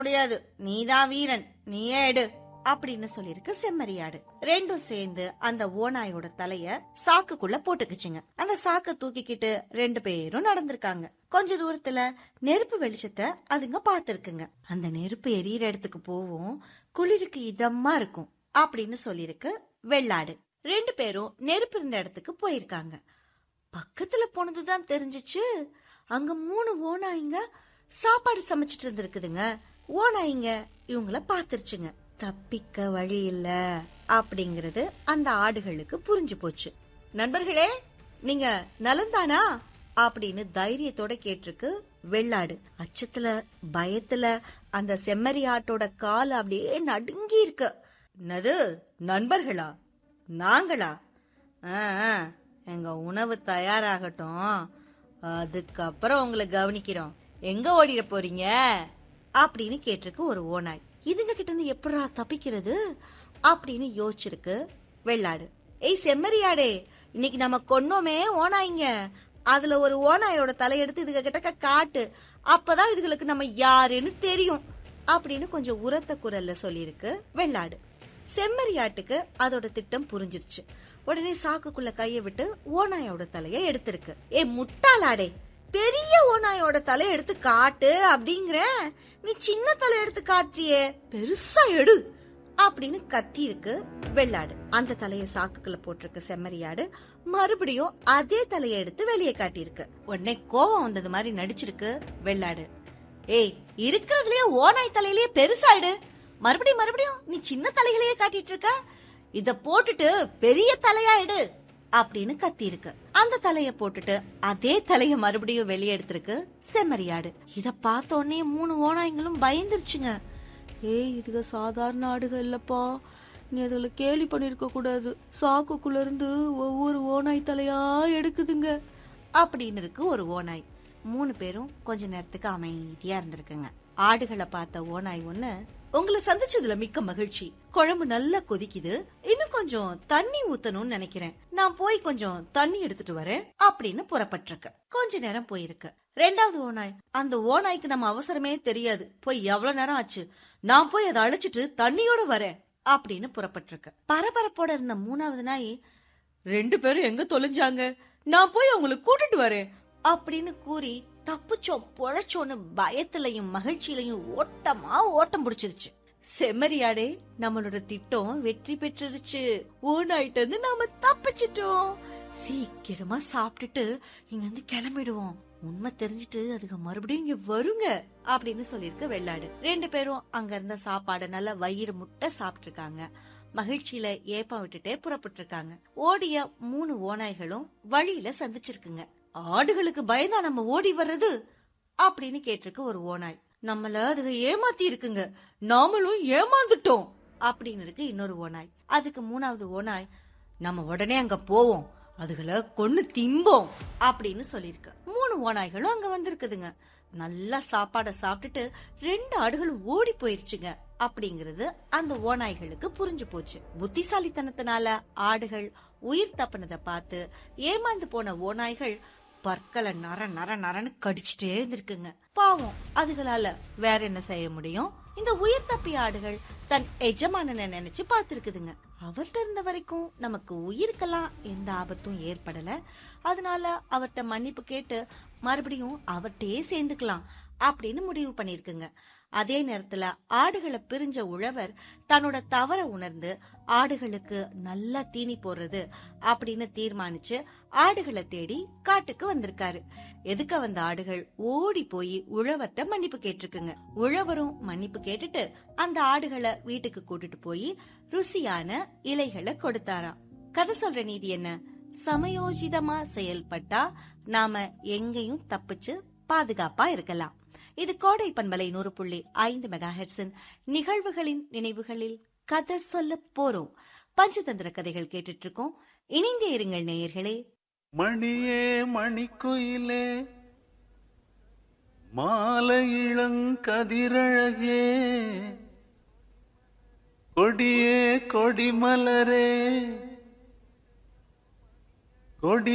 முடியாது நீதான் வீரன் நீயே எடு அப்படின்னு சொல்லிருக்கு செம்மறியாடு ரெண்டும் சேர்ந்து அந்த ஓநாயோட தலைய சாக்குக்குள்ள போட்டுக்குச்சுங்க அந்த சாக்க தூக்கிக்கிட்டு ரெண்டு பேரும் நடந்திருக்காங்க கொஞ்ச தூரத்துல நெருப்பு வெளிச்சத்தை அதுங்க பாத்துருக்குங்க அந்த நெருப்பு எரியற இடத்துக்கு போவும் குளிருக்கு இதமா இருக்கும் அப்படின்னு சொல்லிருக்கு வெள்ளாடு ரெண்டு பேரும் நெருப்பு இருந்த இடத்துக்கு போயிருக்காங்க பக்கத்துல போனதுதான் தெரிஞ்சுச்சு அங்க மூணு ஓநாய்ங்க சாப்பாடு சமைச்சிட்டு இருந்திருக்குதுங்க ஓநாய்ங்க இவங்கள பாத்துருச்சுங்க தப்பிக்க வழி இல்ல அப்படிங்கறது அந்த ஆடுகளுக்கு புரிஞ்சு போச்சு நண்பர்களே நீங்க நலந்தானா அப்படின்னு தைரியத்தோட கேட்டிருக்கு வெள்ளாடு அச்சத்துல பயத்துல அந்த செம்மறி ஆட்டோட கால் அப்படியே நடுங்கி இருக்கு என்னது நண்பர்களா நாங்களா ஆ, ஆ, எங்க உணவு தயாராகட்டும் அதுக்கப்புறம் உங்களை கவனிக்கிறோம் எங்க ஓடிட போறீங்க அப்படின்னு கேட்டிருக்கு ஒரு ஓநாய் இதுங்க கிட்ட இருந்து எப்படா தப்பிக்கிறது அப்படின்னு யோசிச்சிருக்கு வெள்ளாடு ஏய் செம்மறியாடே இன்னைக்கு நம்ம கொன்னோமே ஓநாய்ங்க அதுல ஒரு ஓநாயோட தலையெடுத்து இதுக கிட்ட காட்டு அப்பதான் இதுகளுக்கு நம்ம யாருன்னு தெரியும் அப்படின்னு கொஞ்சம் உரத்த குரல்ல சொல்லியிருக்கு வெள்ளாடு செம்மறியாட்டுக்கு அதோட திட்டம் புரிஞ்சிருச்சு உடனே சாக்குக்குள்ள கைய விட்டு ஓநாயோட தலைய எடுத்திருக்கு ஏ முட்டாளாடே பெரிய ஓநாயோட தலைய எடுத்து காட்டு அப்படிங்கிற நீ சின்ன தலை எடுத்து காட்டுறியே பெருசா எடு அப்படின்னு கத்தி இருக்கு வெள்ளாடு அந்த தலைய சாக்குக்குள்ள போட்டிருக்கு செம்மறியாடு மறுபடியும் அதே தலைய எடுத்து வெளியே காட்டியிருக்கு உடனே கோவம் வந்தது மாதிரி நடிச்சிருக்கு வெள்ளாடு ஏய் இருக்கிறதுலயே ஓநாய் தலையிலேயே பெருசாயிடு மறுபடியும் மறுபடியும் நீ சின்ன தலைகளையே காட்டிட்டு இருக்க இத போட்டுட்டு பெரிய தலையா எடு அப்படின்னு கத்தி இருக்கு அந்த தலைய போட்டுட்டு அதே தலைய மறுபடியும் வெளியே எடுத்திருக்கு செம்மறியாடு இத பார்த்த உடனே மூணு ஓநாய்களும் பயந்துருச்சுங்க ஏய் இதுக சாதாரண ஆடுகள் இல்லப்பா நீ அதுல கேலி பண்ணிருக்க கூடாது சாக்குக்குள்ள இருந்து ஒவ்வொரு ஓநாய் தலையா எடுக்குதுங்க அப்படின்னு இருக்கு ஒரு ஓநாய் மூணு பேரும் கொஞ்ச நேரத்துக்கு அமைதியா இருந்திருக்குங்க ஆடுகளை பார்த்த ஓநாய் ஒண்ணு உங்களை சந்திச்சதுல மிக்க மகிழ்ச்சி குழம்பு நல்லா கொதிக்குது இன்னும் கொஞ்சம் தண்ணி ஊத்தணும்னு நினைக்கிறேன் நான் போய் கொஞ்சம் தண்ணி எடுத்துட்டு வரேன் அப்படின்னு புறப்பட்டிருக்கு கொஞ்ச நேரம் போயிருக்கு ரெண்டாவது ஓநாய் அந்த ஓநாய்க்கு நம்ம அவசரமே தெரியாது போய் எவ்வளவு நேரம் ஆச்சு நான் போய் அதை அழைச்சிட்டு தண்ணியோட வரேன் அப்படின்னு புறப்பட்டிருக்கு பரபரப்போட இருந்த மூணாவது நாய் ரெண்டு பேரும் எங்க தொலைஞ்சாங்க நான் போய் அவங்கள கூட்டிட்டு வரேன் அப்படின்னு கூறி தப்பிச்சோம் பொழைச்சோன்னு பயத்திலையும் மகிழ்ச்சியிலையும் ஓட்டமா ஓட்டம் பிடிச்சிருச்சு செம்மறியாடே நம்மளோட திட்டம் வெற்றி பெற்றுருச்சு ஓனாயிட்டு இருந்து நாம தப்பிச்சிட்டோம் சீக்கிரமா சாப்பிட்டுட்டு இங்க இருந்து கிளம்பிடுவோம் உண்மை தெரிஞ்சுட்டு அதுக்கு மறுபடியும் இங்க வருங்க அப்படின்னு சொல்லிருக்கு வெள்ளாடு ரெண்டு பேரும் அங்க இருந்த சாப்பாட நல்லா வயிறு முட்டை சாப்பிட்டு இருக்காங்க மகிழ்ச்சியில ஏப்பம் விட்டுட்டே புறப்பட்டு இருக்காங்க ஓடிய மூணு ஓநாய்களும் வழியில சந்திச்சிருக்குங்க ஆடுகளுக்கு பயந்தா நம்ம ஓடி வர்றது அப்படின்னு கேட்டிருக்கு ஒரு ஓநாய் நம்மள அதுக ஏமாத்தி இருக்குங்க நாமளும் ஏமாந்துட்டோம் அப்படின்னு இருக்கு இன்னொரு ஓநாய் அதுக்கு மூணாவது ஓநாய் நம்ம உடனே அங்க போவோம் அதுகளை கொன்னு திம்போம் அப்படின்னு சொல்லிருக்கு மூணு ஓநாய்களும் அங்க வந்திருக்குதுங்க நல்லா சாப்பாட சாப்பிட்டுட்டு ரெண்டு ஆடுகளும் ஓடி போயிருச்சுங்க அப்படிங்கறது அந்த ஓநாய்களுக்கு புரிஞ்சு போச்சு புத்திசாலித்தனத்தினால ஆடுகள் உயிர் தப்புனத பார்த்து ஏமாந்து போன ஓநாய்கள் பற்களை நர நர நரன்னு கடிச்சிட்டே இருந்திருக்குங்க பாவம் அதுகளால வேற என்ன செய்ய முடியும் இந்த உயிர் தப்பி ஆடுகள் தன் எஜமானனை நினைச்சு பார்த்திருக்குதுங்க அவர்கிட்ட இருந்த வரைக்கும் நமக்கு உயிருக்கெல்லாம் எந்த ஆபத்தும் ஏற்படல அதனால அவர்கிட்ட மன்னிப்பு கேட்டு மறுபடியும் அவர்கிட்டயே சேர்ந்துக்கலாம் அப்படின்னு முடிவு பண்ணிருக்குங்க அதே நேரத்துல ஆடுகளை பிரிஞ்ச உழவர் தன்னோட தவற உணர்ந்து ஆடுகளுக்கு நல்லா தீனி போடுறது அப்படின்னு தீர்மானிச்சு ஆடுகளை தேடி காட்டுக்கு வந்திருக்காரு எதுக்க வந்த ஆடுகள் ஓடி போய் உழவர்கிட்ட மன்னிப்பு கேட்டிருக்குங்க உழவரும் மன்னிப்பு கேட்டுட்டு அந்த ஆடுகளை வீட்டுக்கு கூட்டிட்டு போய் ருசியான இலைகளை கொடுத்தாராம் கதை சொல்ற நீதி என்ன சமயோஜிதமா செயல்பட்டா நாம எங்கேயும் தப்பிச்சு பாதுகாப்பா இருக்கலாம் இது கோடை பண்பலை நூறு புள்ளி ஐந்து மெகா ஹெட்ஸின் நிகழ்வுகளின் நினைவுகளில் கதை சொல்ல போறோம் பஞ்சதந்திர கதைகள் கேட்டுட்டு இருக்கோம் இணைந்தே இருங்கள் நேயர்களே மணியே மணிக்குயிலே மாலை இளங்கதிரழகே கொடியே கொடிமலரே கொடி